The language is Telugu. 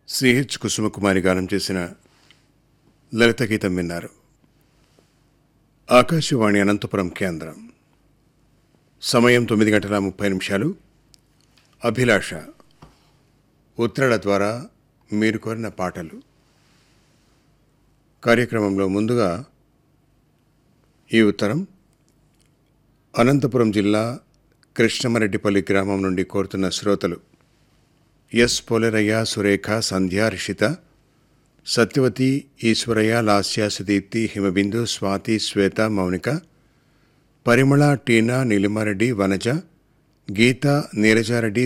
సిహెచ్ కుసుమకుమారి గానం చేసిన లలిత గీతం విన్నారు ఆకాశవాణి అనంతపురం కేంద్రం సమయం తొమ్మిది గంటల ముప్పై నిమిషాలు అభిలాష ఉత్తరాల ద్వారా మీరు కోరిన పాటలు కార్యక్రమంలో ముందుగా ఈ ఉత్తరం అనంతపురం జిల్లా కృష్ణమరెడ్డిపల్లి గ్రామం నుండి కోరుతున్న శ్రోతలు ఎస్ పోలరయ్య సురేఖ సంధ్య రిషిత సత్యవతి ఈశ్వరయ్య లాస్య సుదీప్తి హిమబిందు స్వాతి శ్వేత మౌనిక పరిమళ టీనా నీలిమారెడ్డి వనజ గీత నీరజారెడ్డి